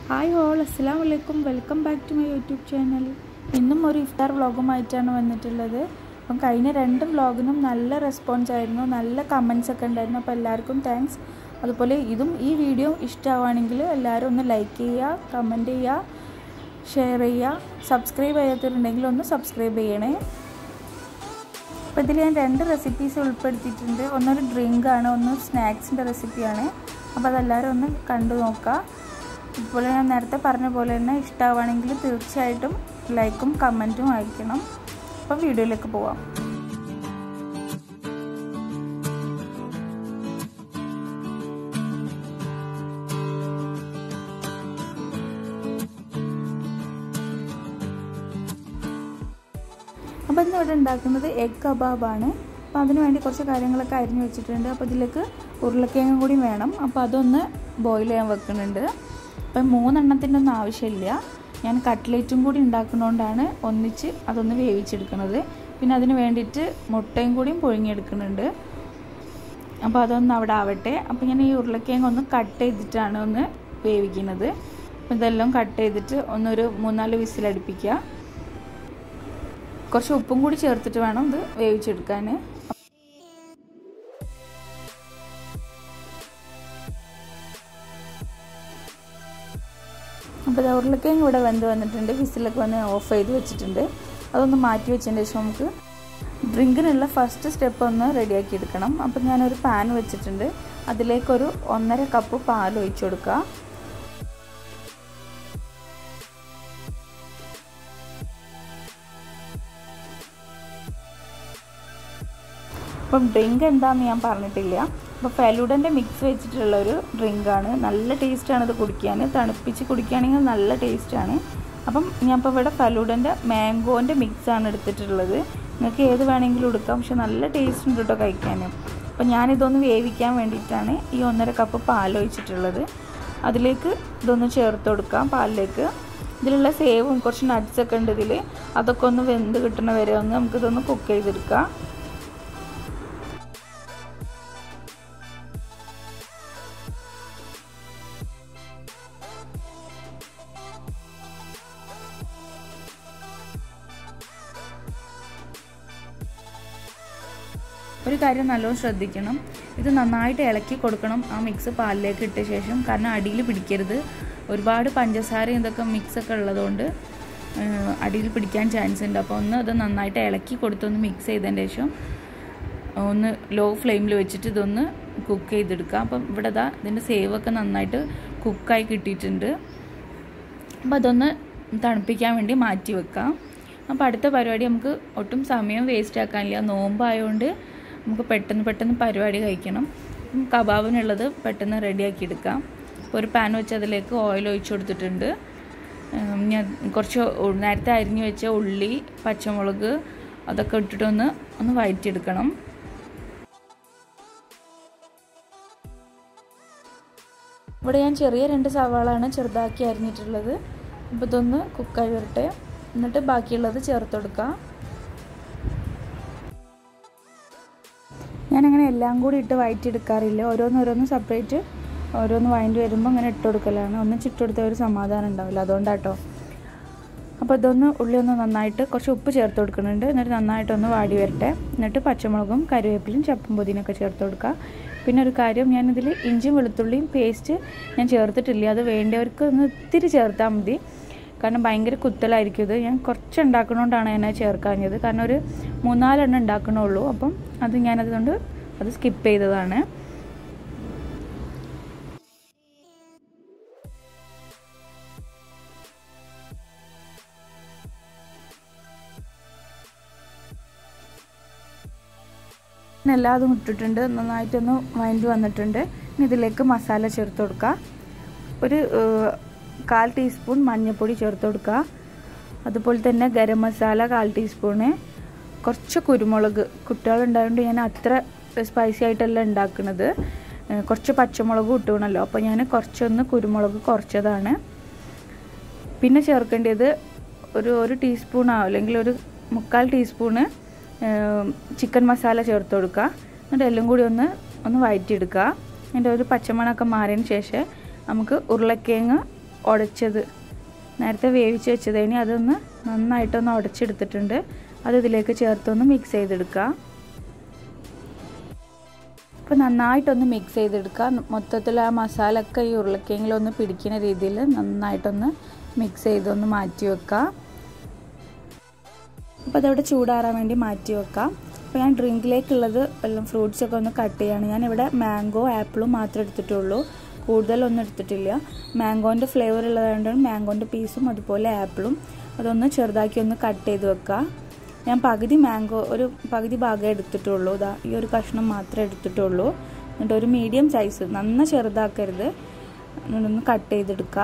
hi all അസ്സാം വലൈക്കും welcome back to my YouTube channel ഇന്നും ഒരു ഇഫ്താർ വ്ളോഗുമായിട്ടാണ് വന്നിട്ടുള്ളത് അപ്പം കഴിഞ്ഞ രണ്ട് വ്ളോഗിനും നല്ല റെസ്പോൺസ് ആയിരുന്നു നല്ല കമൻസ് ഒക്കെ ഉണ്ടായിരുന്നു അപ്പോൾ എല്ലാവർക്കും താങ്ക്സ് അതുപോലെ ഇതും ഈ വീഡിയോ ഇഷ്ടമാവുകയാണെങ്കിൽ എല്ലാവരും ഒന്ന് ലൈക്ക് ചെയ്യുക കമൻറ്റ് ചെയ്യുക ഷെയർ ചെയ്യുക സബ്സ്ക്രൈബ് ചെയ്യാത്തവരുണ്ടെങ്കിൽ ഒന്ന് സബ്സ്ക്രൈബ് ചെയ്യണേ അപ്പോൾ ഇതിൽ ഞാൻ രണ്ട് റെസിപ്പീസ് ഉൾപ്പെടുത്തിയിട്ടുണ്ട് ഒന്നൊരു ഡ്രിങ്ക് ആണ് ഒന്ന് സ്നാക്സിൻ്റെ റെസിപ്പിയാണ് അപ്പോൾ അതെല്ലാവരും ഒന്ന് കണ്ടു നോക്കുക അതുപോലെ ഞാൻ നേരത്തെ പറഞ്ഞ പോലെ തന്നെ ഇഷ്ടമാവുകയാണെങ്കിൽ തീർച്ചയായിട്ടും ലൈക്കും കമൻറ്റും അയക്കണം അപ്പോൾ വീഡിയോയിലേക്ക് പോവാം അപ്പോൾ ഇന്ന് ഇവിടെ ഉണ്ടാക്കുന്നത് എഗ് കബാബാണ് അപ്പോൾ അതിന് വേണ്ടി കുറച്ച് കാര്യങ്ങളൊക്കെ അരിഞ്ഞു വെച്ചിട്ടുണ്ട് അപ്പോൾ ഇതിലേക്ക് ഉരുളക്കിഴങ്ങും കൂടി വേണം അപ്പോൾ അതൊന്ന് ബോയിൽ ചെയ്യാൻ വെക്കുന്നുണ്ട് അപ്പം മൂന്നെണ്ണത്തിൻ്റെ ഒന്നും ആവശ്യമില്ല ഞാൻ കട്ട്ലേറ്റും കൂടി ഉണ്ടാക്കുന്നതുകൊണ്ടാണ് ഒന്നിച്ച് അതൊന്ന് വേവിച്ചെടുക്കുന്നത് പിന്നെ അതിന് വേണ്ടിയിട്ട് മുട്ടയും കൂടിയും പുഴുങ്ങിയെടുക്കുന്നുണ്ട് അപ്പോൾ അതൊന്ന് അവിടെ ആവട്ടെ അപ്പോൾ ഞാൻ ഈ ഉരുളക്കിഴങ്ങ് ഒന്ന് കട്ട് ചെയ്തിട്ടാണ് ഒന്ന് വേവിക്കുന്നത് അപ്പോൾ ഇതെല്ലാം കട്ട് ചെയ്തിട്ട് ഒന്നൊരു മൂന്നാല് വിസിലടുപ്പിക്കുക കുറച്ച് ഉപ്പും കൂടി ചേർത്തിട്ട് വേണം ഇത് വേവിച്ചെടുക്കാൻ അപ്പോൾ ഇത് ഉരുളക്കിഴങ്ങ് ഇവിടെ വെന്ത് വന്നിട്ടുണ്ട് വിസിലൊക്കെ വന്ന് ഓഫ് ചെയ്ത് വെച്ചിട്ടുണ്ട് അതൊന്ന് മാറ്റി വെച്ചതിന് ശേഷം നമുക്ക് ഡ്രിങ്കിനുള്ള ഫസ്റ്റ് സ്റ്റെപ്പ് ഒന്ന് റെഡിയാക്കി എടുക്കണം അപ്പോൾ ഞാനൊരു പാൻ വെച്ചിട്ടുണ്ട് അതിലേക്കൊരു ഒന്നര കപ്പ് പാൽ ഒഴിച്ചു കൊടുക്കുക അപ്പം ഡ്രിങ്ക് എന്താണെന്ന് ഞാൻ പറഞ്ഞിട്ടില്ല അപ്പോൾ ഫെലൂഡൻ്റെ മിക്സ് വെച്ചിട്ടുള്ള ഒരു ഡ്രിങ്കാണ് നല്ല ടേസ്റ്റാണ് ഇത് കുടിക്കാൻ തണുപ്പിച്ച് കുടിക്കുകയാണെങ്കിൽ നല്ല ടേസ്റ്റാണ് അപ്പം ഞാൻ ഇപ്പോൾ ഇവിടെ ഫലൂഡൻ്റെ മാംഗോൻ്റെ മിക്സാണ് എടുത്തിട്ടുള്ളത് നിങ്ങൾക്ക് ഏത് വേണമെങ്കിലും എടുക്കാം പക്ഷെ നല്ല ടേസ്റ്റ് ഉണ്ട് കേട്ടോ കഴിക്കാൻ അപ്പം ഞാനിതൊന്ന് വേവിക്കാൻ വേണ്ടിയിട്ടാണ് ഈ ഒന്നര കപ്പ് പാൽ ഒഴിച്ചിട്ടുള്ളത് അതിലേക്ക് ഇതൊന്ന് ചേർത്ത് കൊടുക്കാം പാലിലേക്ക് ഇതിലുള്ള സേവും കുറച്ച് നട്ട്സൊക്കെ ഉണ്ട് ഇതിൽ അതൊക്കെ ഒന്ന് വെന്ത് കിട്ടണ വരെ ഒന്ന് നമുക്കിതൊന്ന് കുക്ക് ചെയ്തെടുക്കാം ഒരു കാര്യം നല്ലോണം ശ്രദ്ധിക്കണം ഇത് നന്നായിട്ട് ഇളക്കി കൊടുക്കണം ആ മിക്സ് പാലിലേക്ക് ഇട്ട ശേഷം കാരണം അടിയിൽ പിടിക്കരുത് ഒരുപാട് പഞ്ചസാര ഇതൊക്കെ മിക്സൊക്കെ ഉള്ളതുകൊണ്ട് അടിയിൽ പിടിക്കാൻ ചാൻസ് ഉണ്ട് അപ്പോൾ ഒന്ന് അത് നന്നായിട്ട് ഇളക്കി കൊടുത്തൊന്ന് മിക്സ് ചെയ്തതിന് ശേഷം ഒന്ന് ലോ ഫ്ലെയിമിൽ വെച്ചിട്ട് ഇതൊന്ന് കുക്ക് ചെയ്തെടുക്കാം അപ്പം ഇവിടെ ഇതാ ഇതിൻ്റെ സേവൊക്കെ നന്നായിട്ട് കുക്കായി കിട്ടിയിട്ടുണ്ട് അപ്പോൾ അതൊന്ന് തണുപ്പിക്കാൻ വേണ്ടി മാറ്റി വെക്കാം അപ്പോൾ അടുത്ത പരിപാടി നമുക്ക് ഒട്ടും സമയം വേസ്റ്റ് ആക്കാനില്ല നോമ്പായതുകൊണ്ട് നമുക്ക് പെട്ടെന്ന് പെട്ടെന്ന് പരിപാടി കഴിക്കണം കബാബിനുള്ളത് പെട്ടെന്ന് റെഡിയാക്കി എടുക്കാം അപ്പോൾ ഒരു പാൻ വെച്ച് അതിലേക്ക് ഓയിൽ ഒഴിച്ചു കൊടുത്തിട്ടുണ്ട് ഞാൻ കുറച്ച് നേരത്തെ അരിഞ്ഞു വെച്ച ഉള്ളി പച്ചമുളക് അതൊക്കെ ഇട്ടിട്ടൊന്ന് ഒന്ന് വഴറ്റിയെടുക്കണം ഇവിടെ ഞാൻ ചെറിയ രണ്ട് സവാളാണ് ചെറുതാക്കി അരിഞ്ഞിട്ടുള്ളത് അപ്പോൾ ഇതൊന്ന് കുക്കായി വരട്ടെ എന്നിട്ട് ബാക്കിയുള്ളത് ചേർത്ത് കൊടുക്കാം ഞാനങ്ങനെ എല്ലാം കൂടി ഇട്ട് വഴറ്റിയെടുക്കാറില്ല ഓരോന്ന് ഓരോന്ന് സെപ്പറേറ്റ് ഓരോന്ന് വഴണ്ടി വരുമ്പോൾ അങ്ങനെ ഇട്ട് കൊടുക്കലാണ് ഒന്ന് ചിട്ടെടുത്ത ഒരു സമാധാനം ഉണ്ടാവില്ല അതുകൊണ്ടാട്ടോ അപ്പോൾ ഇതൊന്ന് ഉള്ളി ഒന്ന് നന്നായിട്ട് കുറച്ച് ഉപ്പ് ചേർത്ത് കൊടുക്കുന്നുണ്ട് എന്നിട്ട് നന്നായിട്ടൊന്ന് വാടി വരട്ടെ എന്നിട്ട് പച്ചമുളകും കറിവേപ്പിലും ചപ്പും പൊതിനൊക്കെ ചേർത്ത് കൊടുക്കുക പിന്നെ ഒരു കാര്യം ഞാനിതിൽ ഇഞ്ചിയും വെളുത്തുള്ളിയും പേസ്റ്റ് ഞാൻ ചേർത്തിട്ടില്ല അത് വേണ്ടവർക്ക് ഒന്ന് ഇത്തിരി ചേർത്താൽ മതി കാരണം ഭയങ്കര കുത്തലായിരിക്കും ഇത് ഞാൻ കുറച്ച് ഉണ്ടാക്കണോണ്ടാണ് ഞാൻ ചേർക്കാഞ്ഞത് കാരണം ഒരു മൂന്നാലെണ്ണം ഉണ്ടാക്കണുള്ളൂ അപ്പം അത് ഞാനതുകൊണ്ട് അത് സ്കിപ്പ് ചെയ്തതാണ് എല്ലാതും ഇട്ടിട്ടുണ്ട് നന്നായിട്ടൊന്ന് വഴണ്ടി വന്നിട്ടുണ്ട് ഇനി ഇതിലേക്ക് മസാല ചേർത്ത് കൊടുക്കുക ഒരു കാൽ ടീസ്പൂൺ മഞ്ഞൾപ്പൊടി ചേർത്ത് കൊടുക്കുക അതുപോലെ തന്നെ ഗരം മസാല കാൽ ടീസ്പൂണ് കുറച്ച് കുരുമുളക് കുട്ടികളുണ്ടായതുകൊണ്ട് ഞാൻ അത്ര സ്പൈസി ആയിട്ടല്ല ഉണ്ടാക്കുന്നത് കുറച്ച് പച്ചമുളക് ഇട്ടുകണല്ലോ അപ്പോൾ ഞാൻ കുറച്ചൊന്ന് കുരുമുളക് കുറച്ചതാണ് പിന്നെ ചേർക്കേണ്ടത് ഒരു ഒരു ടീസ്പൂണോ അല്ലെങ്കിൽ ഒരു മുക്കാൽ ടീസ്പൂണ് ചിക്കൻ മസാല ചേർത്ത് കൊടുക്കുക എന്നിട്ട് എല്ലാം കൂടി ഒന്ന് ഒന്ന് വഴറ്റിയെടുക്കുക അതിൻ്റെ ഒരു പച്ചമണമൊക്കെ മാറിയതിന് ശേഷം നമുക്ക് ഉരുളക്കിഴങ്ങ് ഉടച്ചത് നേരത്തെ വേവിച്ച് വെച്ചതിന് അതൊന്ന് നന്നായിട്ടൊന്ന് ഉടച്ചെടുത്തിട്ടുണ്ട് അത് ഇതിലേക്ക് ചേർത്തൊന്ന് മിക്സ് ചെയ്തെടുക്കുക അപ്പോൾ നന്നായിട്ടൊന്ന് മിക്സ് ചെയ്തെടുക്കുക മൊത്തത്തിൽ ആ മസാല ഒക്കെ ഈ ഉരുളക്കിഴങ്ങിലൊന്ന് പിടിക്കുന്ന രീതിയിൽ നന്നായിട്ടൊന്ന് മിക്സ് ചെയ്തൊന്ന് മാറ്റി വെക്കുക അപ്പോൾ അതവിടെ ചൂടാറാൻ വേണ്ടി മാറ്റി വെക്കാം അപ്പോൾ ഞാൻ ഡ്രിങ്കിലേക്കുള്ളത് എല്ലാം ഫ്രൂട്ട്സ് ഒക്കെ ഒന്ന് കട്ട് ചെയ്യാണ് ഞാൻ ഇവിടെ മാംഗോ ആപ്പിളും മാത്രമേ എടുത്തിട്ടുള്ളൂ കൂടുതലൊന്നും എടുത്തിട്ടില്ല മാംഗോൻ്റെ ഫ്ലേവർ ഉള്ളതുകൊണ്ട് മാംഗോൻ്റെ പീസും അതുപോലെ ആപ്പിളും അതൊന്ന് ചെറുതാക്കി ഒന്ന് കട്ട് ചെയ്ത് വെക്കുക ഞാൻ പകുതി മാംഗോ ഒരു പകുതി ഭാഗമേ എടുത്തിട്ടുള്ളൂ ഇതാ ഈ ഒരു കഷ്ണം മാത്രമേ എടുത്തിട്ടുള്ളൂ എന്നിട്ട് ഒരു മീഡിയം സൈസ് നന്ന ചെറുതാക്കരുത് എന്നിട്ടൊന്ന് കട്ട് ചെയ്തെടുക്കുക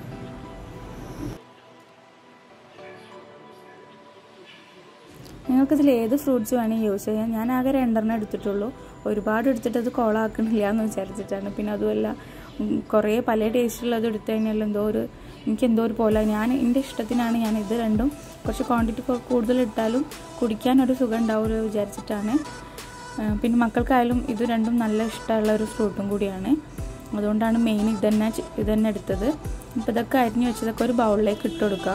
നിങ്ങൾക്കിതിൽ ഏത് ഫ്രൂട്ട്സ് വേണമെങ്കിൽ യൂസ് ചെയ്യാം ഞാൻ ആകെ രണ്ടെണ്ണം എടുത്തിട്ടുള്ളൂ ഒരുപാട് എടുത്തിട്ട് അത് കോളാക്കണില്ല എന്ന് വിചാരിച്ചിട്ടാണ് പിന്നെ അതുമല്ല കുറേ പല ടേസ്റ്റുള്ളത് എടുത്തു കഴിഞ്ഞാൽ എന്തോ ഒരു എനിക്ക് എന്തോ ഒരു പോലെ ഞാൻ എൻ്റെ ഇഷ്ടത്തിനാണ് ഞാൻ ഇത് രണ്ടും കുറച്ച് ക്വാണ്ടിറ്റി കൂടുതൽ ഇട്ടാലും കുടിക്കാനൊരു സുഖം ഉണ്ടാവുമല്ലോ വിചാരിച്ചിട്ടാണ് പിന്നെ മക്കൾക്കായാലും ഇത് രണ്ടും നല്ല ഇഷ്ടമുള്ള ഒരു ഫ്രൂട്ടും കൂടിയാണ് അതുകൊണ്ടാണ് മെയിൻ ഇതന്നെ ഇതന്നെ എടുത്തത് അപ്പോൾ ഇതൊക്കെ അരിഞ്ഞ് വെച്ചതൊക്കെ ഒരു ബൗളിലേക്ക് ഇട്ട് കൊടുക്കുക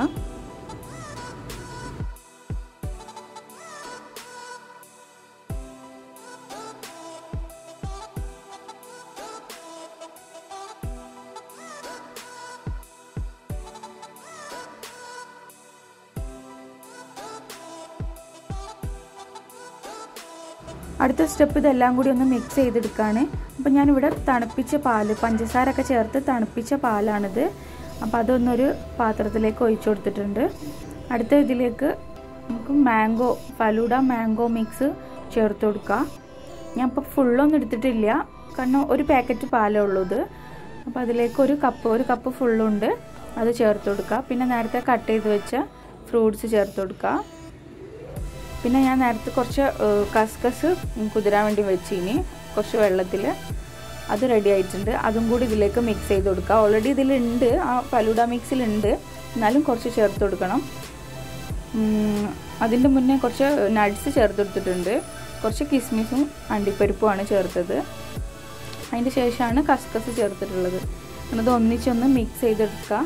അടുത്ത സ്റ്റെപ്പ് ഇതെല്ലാം കൂടി ഒന്ന് മിക്സ് ചെയ്തെടുക്കുകയാണ് അപ്പം ഞാനിവിടെ തണുപ്പിച്ച പാല് പഞ്ചസാര ഒക്കെ ചേർത്ത് തണുപ്പിച്ച പാലാണിത് അപ്പോൾ അതൊന്നൊരു പാത്രത്തിലേക്ക് ഒഴിച്ചു കൊടുത്തിട്ടുണ്ട് അടുത്ത ഇതിലേക്ക് നമുക്ക് മാംഗോ ഫലൂഡ മാംഗോ മിക്സ് ചേർത്ത് കൊടുക്കുക ഞാൻ ഇപ്പോൾ ഫുള്ളൊന്നും എടുത്തിട്ടില്ല കാരണം ഒരു പാക്കറ്റ് പാലേ ഉള്ളൂ ഇത് അപ്പോൾ അതിലേക്ക് ഒരു കപ്പ് ഒരു കപ്പ് ഫുള്ളുണ്ട് അത് ചേർത്ത് കൊടുക്കുക പിന്നെ നേരത്തെ കട്ട് ചെയ്ത് വെച്ച ഫ്രൂട്ട്സ് ചേർത്ത് കൊടുക്കുക പിന്നെ ഞാൻ നേരത്തെ കുറച്ച് കസ്കസ് കുതിരാൻ വേണ്ടി വെച്ചിനി കുറച്ച് വെള്ളത്തിൽ അത് റെഡി ആയിട്ടുണ്ട് അതും കൂടി ഇതിലേക്ക് മിക്സ് ചെയ്ത് കൊടുക്കുക ഓൾറെഡി ഇതിലുണ്ട് ആ ഫലൂഡ മിക്സിലുണ്ട് എന്നാലും കുറച്ച് ചേർത്ത് കൊടുക്കണം അതിൻ്റെ മുന്നേ കുറച്ച് നട്ട്സ് ചേർത്ത് കൊടുത്തിട്ടുണ്ട് കുറച്ച് കിസ്മിസും അണ്ടിപ്പരിപ്പുമാണ് ചേർത്തത് അതിൻ്റെ ശേഷമാണ് കസ്കസ് ചേർത്തിട്ടുള്ളത് അത് ഒന്നിച്ചൊന്ന് മിക്സ് ചെയ്തെടുക്കുക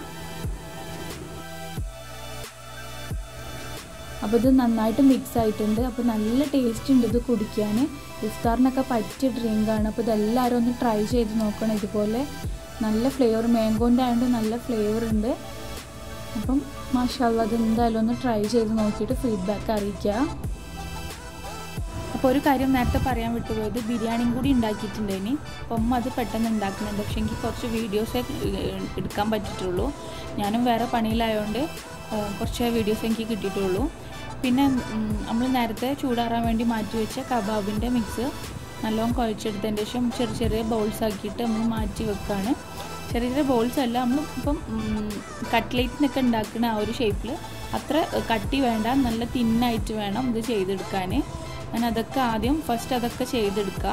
അപ്പോൾ ഇത് നന്നായിട്ട് മിക്സ് ആയിട്ടുണ്ട് അപ്പോൾ നല്ല ടേസ്റ്റ് ഉണ്ട് ഇത് കുടിക്കാൻ ഇഫ്താറിനൊക്കെ പറ്റിയ ഡ്രിങ്കാണ് അപ്പോൾ ഇതെല്ലാവരും ഒന്ന് ട്രൈ ചെയ്ത് നോക്കണം ഇതുപോലെ നല്ല ഫ്ലേവർ മാംഗോൻ്റെ ആയതുകൊണ്ട് നല്ല ഫ്ലേവർ ഉണ്ട് അപ്പം മാഷാല്ല അത് എന്തായാലും ഒന്ന് ട്രൈ ചെയ്ത് നോക്കിയിട്ട് ഫീഡ്ബാക്ക് അറിയിക്കുക അപ്പോൾ ഒരു കാര്യം നേരത്തെ പറയാൻ വിട്ടുപോയത് ബിരിയാണിയും കൂടി ഉണ്ടാക്കിയിട്ടുണ്ട് ഇനി അപ്പം അത് പെട്ടെന്ന് ഉണ്ടാക്കുന്നുണ്ട് പക്ഷേ എനിക്ക് കുറച്ച് വീഡിയോസേ എടുക്കാൻ പറ്റിയിട്ടുള്ളൂ ഞാനും വേറെ പണിയിലായതുകൊണ്ട് കുറച്ച് വീഡിയോസ് എനിക്ക് കിട്ടിയിട്ടുള്ളൂ പിന്നെ നമ്മൾ നേരത്തെ ചൂടാറാൻ വേണ്ടി മാറ്റി വെച്ച കബാബിൻ്റെ മിക്സ് നല്ലോണം കുഴച്ചെടുത്തതിന് ശേഷം ചെറിയ ചെറിയ ബൗൾസ് ആക്കിയിട്ട് നമ്മൾ മാറ്റി വെക്കുകയാണ് ചെറിയ ചെറിയ ബൗൾസ് അല്ല നമ്മൾ ഇപ്പം കട്ട്ലേറ്റിനൊക്കെ ഉണ്ടാക്കുന്ന ആ ഒരു ഷേപ്പിൽ അത്ര കട്ടി വേണ്ട നല്ല തിന്നായിട്ട് വേണം ഇത് ചെയ്തെടുക്കാൻ ഞാൻ അതൊക്കെ ആദ്യം ഫസ്റ്റ് അതൊക്കെ ചെയ്തെടുക്കുക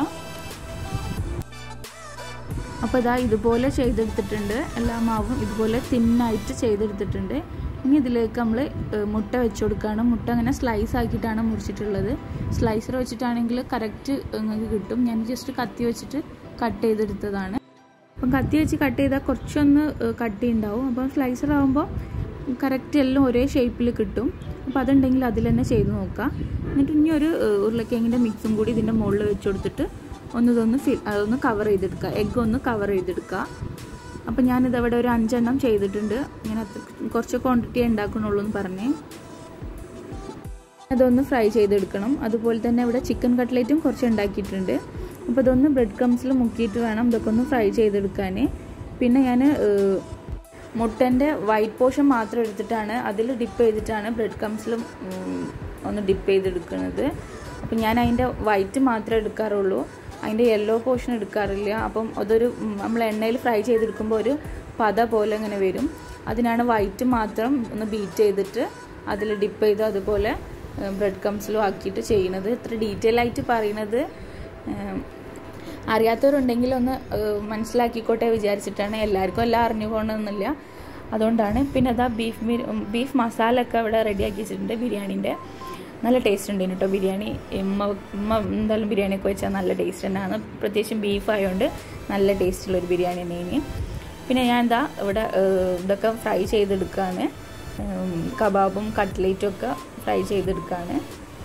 അപ്പോൾ ഇതാ ഇതുപോലെ ചെയ്തെടുത്തിട്ടുണ്ട് എല്ലാ മാവും ഇതുപോലെ തിന്നായിട്ട് ചെയ്തെടുത്തിട്ടുണ്ട് ഇനി ഇതിലേക്ക് നമ്മൾ മുട്ട വെച്ച് കൊടുക്കുകയാണ് മുട്ട അങ്ങനെ സ്ലൈസ് ആക്കിയിട്ടാണ് മുറിച്ചിട്ടുള്ളത് സ്ലൈസർ വെച്ചിട്ടാണെങ്കിൽ കറക്റ്റ് നിങ്ങൾക്ക് കിട്ടും ഞാൻ ജസ്റ്റ് കത്തി വെച്ചിട്ട് കട്ട് ചെയ്തെടുത്തതാണ് അപ്പം കത്തി വെച്ച് കട്ട് ചെയ്താൽ കുറച്ചൊന്ന് കട്ടി ഉണ്ടാവും അപ്പം സ്ലൈസർ ആകുമ്പോൾ കറക്റ്റ് എല്ലാം ഒരേ ഷേപ്പിൽ കിട്ടും അപ്പോൾ അതുണ്ടെങ്കിൽ അതിൽ തന്നെ ചെയ്ത് നോക്കാം എന്നിട്ട് ഇനി ഒരു ഉരുളക്കിഴങ്ങിൻ്റെ മിക്സും കൂടി ഇതിൻ്റെ മുകളിൽ വെച്ച് കൊടുത്തിട്ട് ഒന്ന് ഇതൊന്ന് ഫിൽ അതൊന്ന് കവർ ചെയ്തെടുക്കുക എഗ്ഗ് ഒന്ന് കവർ ചെയ്തെടുക്കുക അപ്പം ഞാനിതവിടെ ഒരു അഞ്ചെണ്ണം ചെയ്തിട്ടുണ്ട് ഞാൻ അത്ര കുറച്ച് ക്വാണ്ടിറ്റി ഉണ്ടാക്കണുള്ളൂ എന്ന് പറഞ്ഞേ അതൊന്ന് ഫ്രൈ ചെയ്തെടുക്കണം അതുപോലെ തന്നെ ഇവിടെ ചിക്കൻ കട്ട്ലേറ്റും കുറച്ച് ഉണ്ടാക്കിയിട്ടുണ്ട് അപ്പോൾ ഇതൊന്ന് ബ്രെഡ് ക്രംസിൽ മുക്കിയിട്ട് വേണം ഇതൊക്കെ ഒന്ന് ഫ്രൈ ചെയ്തെടുക്കാൻ പിന്നെ ഞാൻ മുട്ടൻ്റെ വൈറ്റ് പോർഷൻ മാത്രം എടുത്തിട്ടാണ് അതിൽ ഡിപ്പ് ചെയ്തിട്ടാണ് ബ്രെഡ് ക്രംസിലും ഒന്ന് ഡിപ്പ് ചെയ്തെടുക്കുന്നത് അപ്പം ഞാൻ അതിൻ്റെ വൈറ്റ് മാത്രമേ എടുക്കാറുള്ളൂ അതിൻ്റെ യെല്ലോ പോർഷൻ എടുക്കാറില്ല അപ്പം അതൊരു നമ്മൾ എണ്ണയിൽ ഫ്രൈ ചെയ്തെടുക്കുമ്പോൾ ഒരു പത പോലെ ഇങ്ങനെ വരും അതിനാണ് വൈറ്റ് മാത്രം ഒന്ന് ബീറ്റ് ചെയ്തിട്ട് അതിൽ ഡിപ്പ് ചെയ്ത് അതുപോലെ ബ്രെഡ് കംസിലും ആക്കിയിട്ട് ചെയ്യുന്നത് ഇത്ര ഡീറ്റെയിൽ ആയിട്ട് പറയുന്നത് അറിയാത്തവരുണ്ടെങ്കിൽ ഒന്ന് മനസ്സിലാക്കിക്കോട്ടെ വിചാരിച്ചിട്ടാണ് എല്ലാവർക്കും എല്ലാം അറിഞ്ഞുകൊണ്ടൊന്നുമില്ല അതുകൊണ്ടാണ് പിന്നെ അതാ ബീഫ് ബീഫ് മസാല ഒക്കെ ഇവിടെ റെഡിയാക്കി വെച്ചിട്ടുണ്ട് ബിരിയാണീൻ്റെ നല്ല ടേസ്റ്റ് ഉണ്ട് കേട്ടോ ബിരിയാണി ഉമ്മ ഉമ്മ എന്തായാലും ബിരിയാണിയൊക്കെ വെച്ചാൽ നല്ല ടേസ്റ്റ് തന്നെയാണ് പ്രത്യേകിച്ചും ബീഫ് ആയതുകൊണ്ട് നല്ല ടേസ്റ്റുള്ളൊരു ബിരിയാണി തന്നെ ഇനി പിന്നെ ഞാൻ എന്താ ഇവിടെ ഏഹ്, ഇതൊക്കെ ഫ്രൈ ചെയ്തെടുക്കുകയാണ് ഉം, കബാബും കട്ട്ലേറ്റും ഒക്കെ ഫ്രൈ ചെയ്തെടുക്കുകയാണ്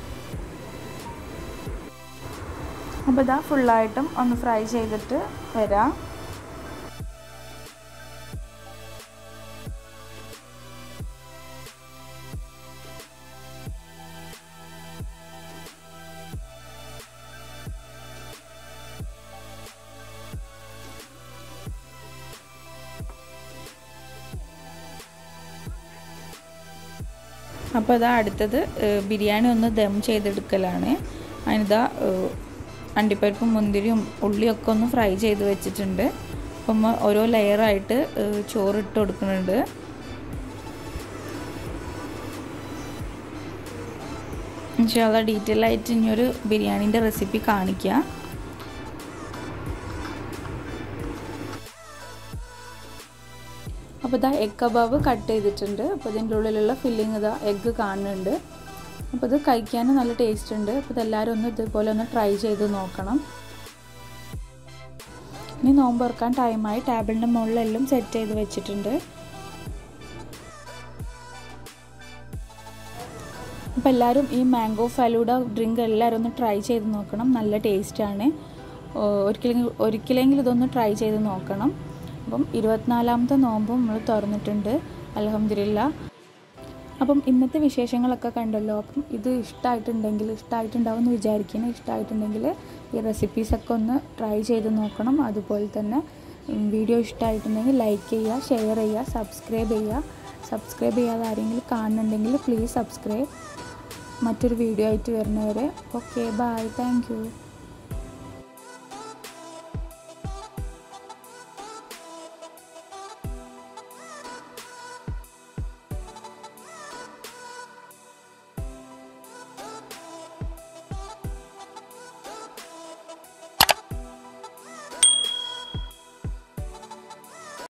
അപ്പോൾ ഇതാ ഫുള്ളായിട്ടും ഒന്ന് ഫ്രൈ ചെയ്തിട്ട് വരാം അപ്പോൾ ഇതാ അടുത്തത് ഏഹ്, ബിരിയാണി ഒന്ന് ദം ചെയ്തെടുക്കലാണ് അതിനിതാ ഏഹ്, അണ്ടിപ്പരിപ്പും മുന്തിരിയും ഉള്ളിയൊക്കെ ഒന്ന് ഫ്രൈ ചെയ്ത് വെച്ചിട്ടുണ്ട് അപ്പം നമ്മ ഓരോ ലെയറായിട്ട് ഏഹ്, ചോറ് ഇട്ട് കൊടുക്കുന്നുണ്ട് ഇൻഷാല്ല ഡീറ്റെയിൽ ആയിട്ട് ഇനിയൊരു ബിരിയാണീൻ്റെ റെസിപ്പി കാണിക്കാം അപ്പോൾ ഇതാ എഗ് കബാബ് കട്ട് ചെയ്തിട്ടുണ്ട് അപ്പോൾ ഇതിൻ്റെ ഉള്ളിലുള്ള ഫില്ലിങ് ഇതാ എഗ്ഗ് കാണുന്നുണ്ട് അപ്പോൾ ഇത് കഴിക്കാൻ നല്ല ടേസ്റ്റ് ഉണ്ട് അപ്പോൾ ഇതെല്ലാവരും ഒന്ന് ഇതുപോലെ ഒന്ന് ട്രൈ ചെയ്ത് നോക്കണം ഇനി നോമ്പ് തുറക്കാൻ ടൈമായി ടേബിളിൻ്റെ മുകളിലെല്ലാം സെറ്റ് ചെയ്ത് വെച്ചിട്ടുണ്ട് അപ്പോൾ എല്ലാവരും ഈ മാംഗോ ഫലൂഡ ഡ്രിങ്ക് എല്ലാവരും ഒന്ന് ട്രൈ ചെയ്ത് നോക്കണം നല്ല ടേസ്റ്റാണ് ഒരിക്കലെങ്കിലും ഒരിക്കലെങ്കിലും ഇതൊന്ന് ട്രൈ ചെയ്ത് നോക്കണം അപ്പം ഇരുപത്തിനാലാമത്തെ നോമ്പും നമ്മൾ തുറന്നിട്ടുണ്ട് അലഹമില്ല അപ്പം ഇന്നത്തെ വിശേഷങ്ങളൊക്കെ കണ്ടല്ലോ അപ്പം ഇത് ഇഷ്ടമായിട്ടുണ്ടെങ്കിൽ ഇഷ്ടമായിട്ടുണ്ടാവും എന്ന് വിചാരിക്കുന്നു ഇഷ്ടമായിട്ടുണ്ടെങ്കിൽ ഈ റെസിപ്പീസൊക്കെ ഒന്ന് ട്രൈ ചെയ്ത് നോക്കണം അതുപോലെ തന്നെ ഉം, വീഡിയോ ഇഷ്ടമായിട്ടുണ്ടെങ്കിൽ ലൈക്ക് ചെയ്യുക ഷെയർ ചെയ്യുക സബ്സ്ക്രൈബ് ചെയ്യുക സബ്സ്ക്രൈബ് ചെയ്യാതെ ആരെങ്കിലും കാണുന്നുണ്ടെങ്കിൽ പ്ലീസ് സബ്സ്ക്രൈബ് മറ്റൊരു വീഡിയോ ആയിട്ട് വരുന്നവരെ ഓക്കെ ബൈ താങ്ക് യു